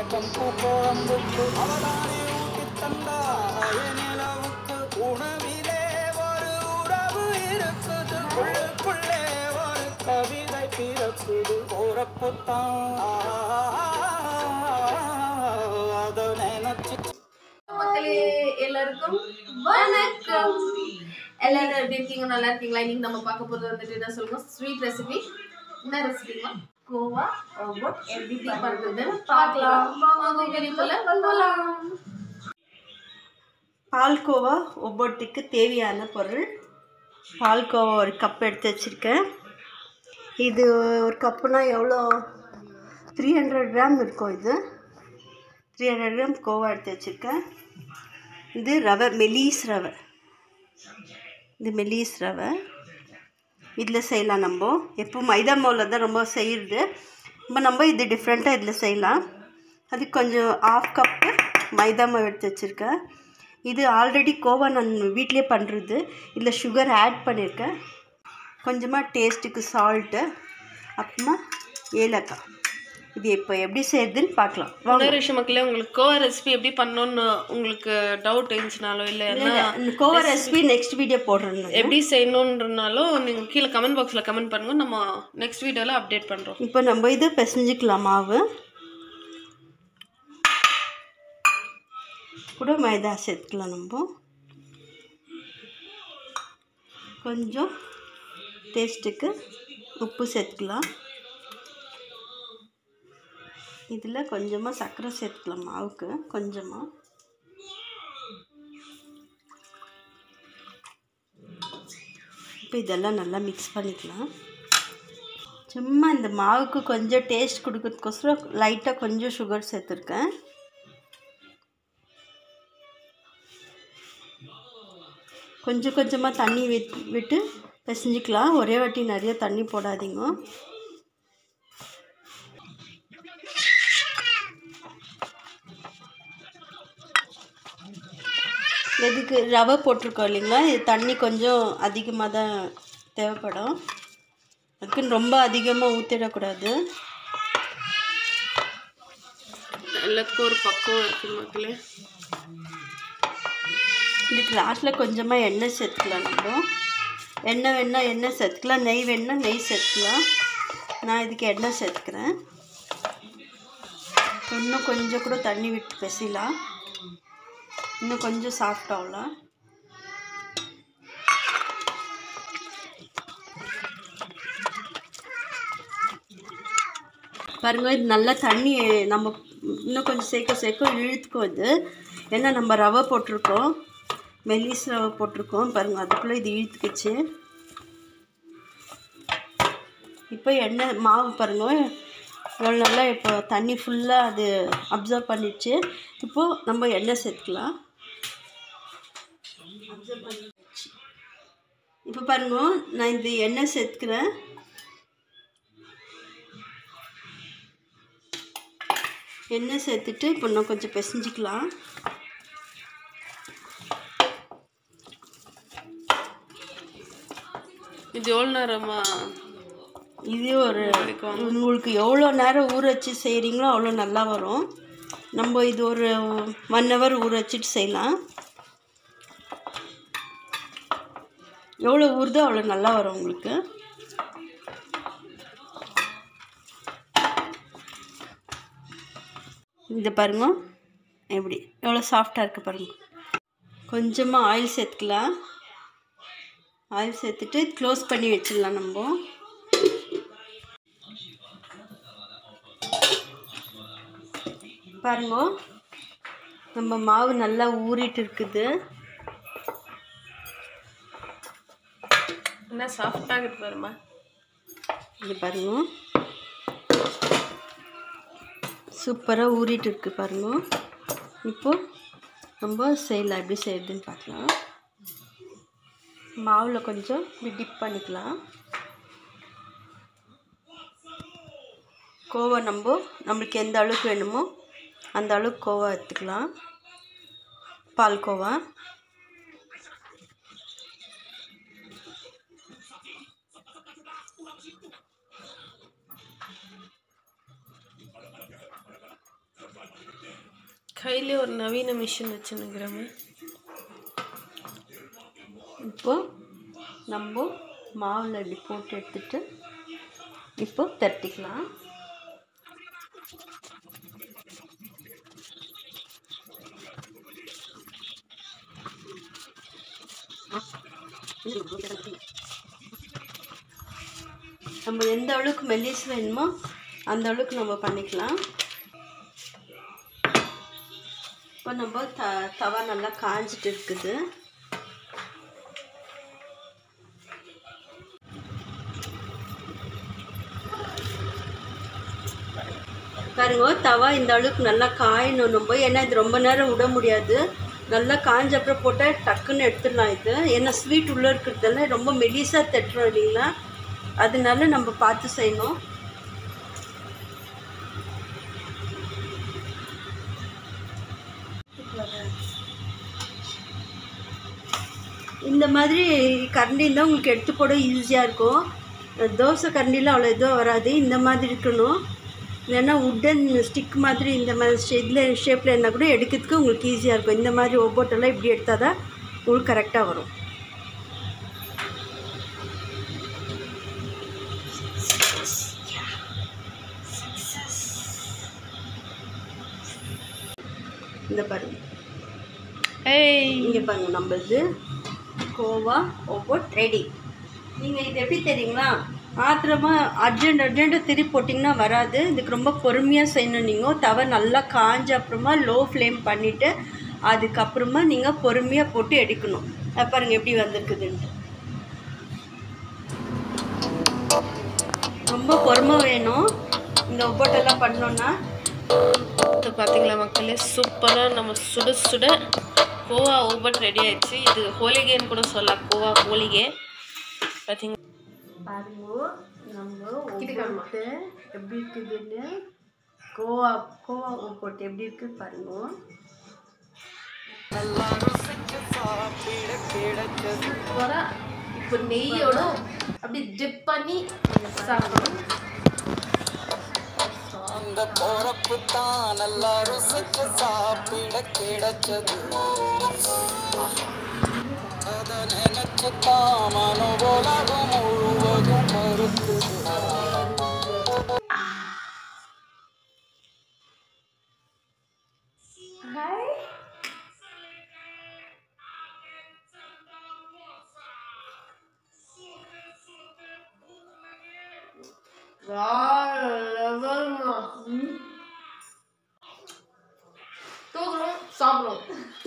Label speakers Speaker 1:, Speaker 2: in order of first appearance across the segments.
Speaker 1: மயக்கம் பூக்கோழம்புக்கு அவதானே ஊட்டி தந்தா நிலவுக்கு உணவிலே ஒரு உறவு இருக்குது உள்ளுக்குள்ளே ஒரு கவிதை பிறக்குது போறப்புத்தான் அதை நினைச்சு
Speaker 2: மக்களே எல்லாருக்கும் வணக்கம் எல்லாரும் எப்படி இருக்கீங்க நல்லா இருக்கீங்களா இன்னைக்கு நம்ம பார்க்க போறது வந்துட்டு என்ன சொல்லுவோம் ஸ்வீட் ரெசிபி என்ன ரெசிபிமா கோவா ஓவட் எப்படி பண்றதுன்னு பார்க்கலாம் வாங்க வீடியோக்குள்ள போகலாம்
Speaker 3: பால்கோவா ஒவ்வொருத்துக்கு தேவையான பொருள் பால்கோவா ஒரு கப் எடுத்து வச்சுருக்கேன் இது ஒரு கப்புனா எவ்வளோ த்ரீ ஹண்ட்ரட் கிராம் இருக்கும் இது த்ரீ ஹண்ட்ரட் கிராம் கோவா எடுத்து வச்சுருக்கேன் இது ரவை மெலீஸ் ரவை இது மெலீஸ் ரவை இதில் செய்யலாம் நம்ம எப்போ மைதா மாவில் தான் ரொம்ப செய்கிறது இப்போ நம்ம இது டிஃப்ரெண்ட்டாக இதில் செய்யலாம் அதுக்கு கொஞ்சம் ஆஃப் கப்பு மைதா மாவு எடுத்து வச்சுருக்கேன் இது ஆல்ரெடி கோவா நான் வீட்டிலே பண்ணுறது இதில் சுகர் ஆட் பண்ணியிருக்கேன் கொஞ்சமாக டேஸ்ட்டுக்கு சால்ட்டு அப்புறமா ஏலக்காய் இது இப்போ எப்படி செய்யறதுன்னு பார்க்கலாம் வாங்க
Speaker 2: இன்னொரு விஷயம் மக்களே உங்களுக்கு கோவா ரெசிபி எப்படி பண்ணணும்னு உங்களுக்கு டவுட் இருந்துச்சுனாலோ இல்லை
Speaker 3: இல்ல, இல்ல, இந்த கோவா ரெசிபி நெக்ஸ்ட் வீடியோ போடுறேன் நான்.
Speaker 2: எப்படி செய்யணுன்றனாலும் நீங்கள் கீழே கமெண்ட் பாக்ஸில் கமெண்ட் பண்ணுங்க நம்ம நெக்ஸ்ட் வீடியோவில் அப்டேட் பண்ணுறோம்
Speaker 3: இப்போ நம்ம இது பிசைஞ்சுக்கலாம் மாவு கூட மைதா சேர்த்துக்கலாம் நம்ம கொஞ்சம் டேஸ்ட்டுக்கு உப்பு சேர்த்துக்கலாம் இதில் கொஞ்சமாக சர்க்கரை சேர்த்துக்கலாம் மாவுக்கு கொஞ்சமாக இப்போ இதெல்லாம் நல்லா மிக்ஸ் பண்ணிக்கலாம் சும்மா இந்த மாவுக்கு கொஞ்சம் டேஸ்ட் கொடுக்கறதுக்கோசரம் லைட்டாக கொஞ்சம் சுகர் சேர்த்துருக்கேன் கொஞ்சம் கொஞ்சமாக தண்ணி விட் விட்டு பிசைஞ்சிக்கலாம் ஒரே வாட்டி நிறைய தண்ணி போடாதீங்க எதுக்கு ரவை போட்டிருக்கோம் இல்லைங்களா இது தண்ணி கொஞ்சம் அதிகமாக தான் தேவைப்படும் அதுக்குன்னு ரொம்ப அதிகமாக ஊற்றிடக்கூடாது
Speaker 2: எல்லாத்துக்கும் ஒரு பக்கம் இருக்குது மக்களே
Speaker 3: இதுக்கு லாஸ்ட்டில் கொஞ்சமாக எண்ணெய் சேர்த்துக்கலாம் நம்ம எண்ணெய் வேணா எண்ணெய் சேர்த்துக்கலாம் நெய் வேணா நெய் சேர்த்துக்கலாம் நான் இதுக்கு எண்ணெய் சேர்த்துக்கிறேன் இன்னும் கொஞ்சம் கூட தண்ணி விட்டு பெசிலாம் இன்னும் கொஞ்சம் சாஃப்ட் ஆகலாம் பாருங்க இது நல்லா தண்ணி நம்ம இன்னும் கொஞ்சம் சேர்க்க சேர்க்க இழுத்துக்கும் இது ஏன்னா நம்ம ரவை போட்டிருக்கோம் மெல்லிஸ் ரவை போட்டிருக்கோம் பாருங்க அதுக்குள்ளே இது இழுத்துக்குச்சு இப்போ எண்ணெய் மாவு பாருங்க எவ்வளோ நல்லா இப்போ தண்ணி ஃபுல்லாக அது அப்சர்வ் பண்ணிடுச்சு இப்போது நம்ம எண்ணெய் சேர்த்துக்கலாம் இப்போ பாருங்க நான் இந்த எண்ணெய் சேர்த்துக்கிறேன் எண்ணெய் சேர்த்துட்டு இப்போ இன்னும் கொஞ்சம் பிசைஞ்சிக்கலாம்
Speaker 2: இது எவ்வளோ நேரமா
Speaker 3: இது ஒரு உங்களுக்கு எவ்வளோ நேரம் ஊற வச்சு செய்கிறீங்களோ அவ்வளோ நல்லா வரும் நம்ம இது ஒரு ஒன் ஹவர் ஊற வச்சுட்டு செய்யலாம் எவ்வளோ ஊறுதோ அவ்வளோ நல்லா வரும் உங்களுக்கு இது பாருங்க எப்படி எவ்வளோ சாஃப்டாக இருக்குது பாருங்க கொஞ்சமாக ஆயில் சேர்த்துக்கலாம் ஆயில் சேர்த்துட்டு க்ளோஸ் பண்ணி வச்சிடலாம் நம்ம பாருங்க நம்ம மாவு நல்லா ஊறிட்டு இருக்குது
Speaker 2: என்ன சாஃப்டாக இருக்குது பாருமா
Speaker 3: இது பாருங்க சூப்பராக ஊறிட்டு இருக்கு பாருங்க இப்போ நம்ம செய்யலாம் எப்படி செய்யறதுன்னு பார்க்கலாம் மாவில் கொஞ்சம் இப்படி டிப் பண்ணிக்கலாம் கோவா நம்ம நம்மளுக்கு எந்த அளவுக்கு வேணுமோ அந்த அளவுக்கு கோவா எடுத்துக்கலாம் பால்கோவா
Speaker 2: கையிலே ஒரு நவீன மிஷின் வச்சுன்னுக்குறோமே
Speaker 3: இப்போ நம்ம மாவில் இப்படி போட்டு எடுத்துட்டு இப்போ தட்டிக்கலாம் நம்ம எந்த அளவுக்கு மெல்லிஸ் வேணுமோ அந்த அளவுக்கு நம்ம பண்ணிக்கலாம் இப்போ நம்ம த தவா நல்லா காஞ்சிட்டு இருக்குது பாருங்க தவா இந்த அளவுக்கு நல்லா காயணும் நம்ம ஏன்னா இது ரொம்ப நேரம் விட முடியாது நல்லா காஞ்ச அப்புறம் போட்டால் டக்குன்னு எடுத்துடலாம் இது ஏன்னா ஸ்வீட் உள்ளே இருக்கிறதால ரொம்ப மெலிசாக தட்டுறோம் இல்லைங்களா அதனால நம்ம பார்த்து செய்யணும் இந்த மாதிரி கரண்டி இருந்தால் உங்களுக்கு எடுத்து போட ஈஸியாக இருக்கும் தோசை கரண்டியில் அவ்வளோ இதுவாக வராது இந்த மாதிரி இருக்கணும் இல்லைன்னா உட்டன் ஸ்டிக் மாதிரி இந்த மாதிரி இதில் ஷேப்பில் இருந்தால் கூட எடுக்கிறதுக்கு உங்களுக்கு ஈஸியாக இருக்கும் இந்த மாதிரி ஒவ்வொட்டெல்லாம் இப்படி எடுத்தால் தான் உங்களுக்கு கரெக்டாக வரும் இந்த பாருங்க
Speaker 2: ஏய்
Speaker 3: இங்கே பாருங்க நம்ம இது கோவா ஒவ்வொட் ரெடி நீங்கள் இது எப்படி தெரியுங்களா ஆத்திரமாக அர்ஜென்ட் அர்ஜென்ட்டாக திருப்பி போட்டிங்கன்னா வராது இதுக்கு ரொம்ப பொறுமையாக செய்யணும் நீங்கள் தவை நல்லா காஞ்ச அப்புறமா லோ ஃப்ளேம் பண்ணிவிட்டு அதுக்கப்புறமா நீங்கள் பொறுமையாக போட்டு எடுக்கணும் அது பாருங்க எப்படி வந்திருக்குதுன்ட்டு ரொம்ப பொறுமை வேணும் இந்த ஒவ்வொட்டெல்லாம் பண்ணோன்னா
Speaker 2: இது பார்த்தீங்களா மக்களே சூப்பராக நம்ம சுட சுட கோவா ஓபட் ரெடி ஆயிடுச்சு இது ஹோலிகேன்னு கூட சொல்லலாம் கோவா ஹோலிகே பார்த்தீங்க
Speaker 3: பாருங்க நம்ம
Speaker 2: இது காணுமா?
Speaker 3: ஒவ்வொட்டு எப்படி இருக்குதுன்னு கோவா கோவா ஒவ்வொட்டு எப்படி இருக்கு பாருங்க
Speaker 1: நல்லா ருசிச்சு சாப்பிட கிடைச்சது
Speaker 2: சூப்பரா இப்போ நெய்யோட அப்படி டிப் பண்ணி சாப்பிடணும்
Speaker 1: அந்த போறப்பு தான் நல்லா ருசிச்சு சாப்பிட கிடைச்சது அத நினைச்சு தான் மனோ உலகம் முழுவதும் மறுக்குது
Speaker 2: தூக்கணும் சாப்பிடும்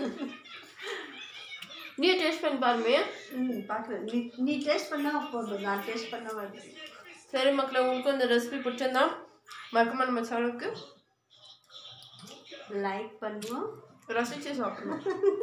Speaker 2: நீ டேஸ்ட் பண்ணி பாருமே
Speaker 3: ம் பார்க்குறேன் நீ நீ டேஸ்ட் பண்ணால் போதும் நான் டேஸ்ட் பண்ண வருது
Speaker 2: சரி மக்களே உங்களுக்கு இந்த ரெசிபி பிடிச்சிருந்தா மறக்காம நம்ம சேனலுக்கு
Speaker 3: லைக் பண்ணுவோம்
Speaker 2: ரசிச்சு சாப்பிடணும்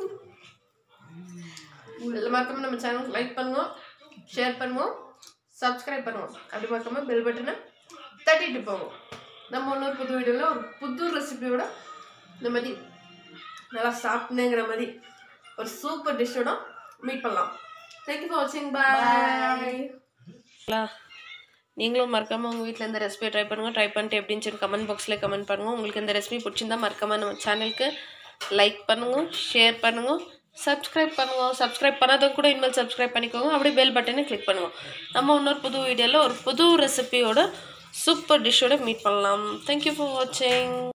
Speaker 2: இதில் மறக்காம நம்ம சேனலுக்கு லைக் பண்ணுவோம் ஷேர் பண்ணுவோம் சப்ஸ்கிரைப் பண்ணுவோம் அப்படி மறக்காம பெல் பட்டனை தட்டிட்டு போவோம் நம்ம இன்னொரு புது வீடியோவில் ஒரு புது ரெசிபியோட இந்த மாதிரி நல்லா சாப்பிட்டுங்கிற மாதிரி ஒரு சூப்பர் டிஷ்ஷோட மீட் பண்ணலாம் தேங்க்யூ ஃபார் வாட்சிங் பாய் நீங்களும் மறக்காமல் உங்கள் வீட்டில் இந்த ரெசிபியை ட்ரை பண்ணுங்கள் ட்ரை பண்ணிட்டு எப்படின்னு சொல்லி கமெண்ட் பாக்ஸில் கமெண்ட் பண்ணுங்கள் உங்களுக்கு இந்த ரெசிபி பிடிச்சிருந்தா மறக்காமல் நம்ம சேனலுக்கு லைக் பண்ணுங்க ஷேர் பண்ணுங்க சப்ஸ்கிரைப் பண்ணுங்க சப்ஸ்கிரைப் பண்ணாதவங்க கூட இனிமேல் சப்ஸ்கிரைப் பண்ணிக்கோங்க அப்படியே பெல் பட்டனை கிளிக் பண்ணுங்க நம்ம இன்னொரு புது வீடியோவில் ஒரு புது ரெசிபியோட சூப்பர் டிஷ்ஷோட மீட் பண்ணலாம் தேங்க்யூ ஃபார் வாட்சிங்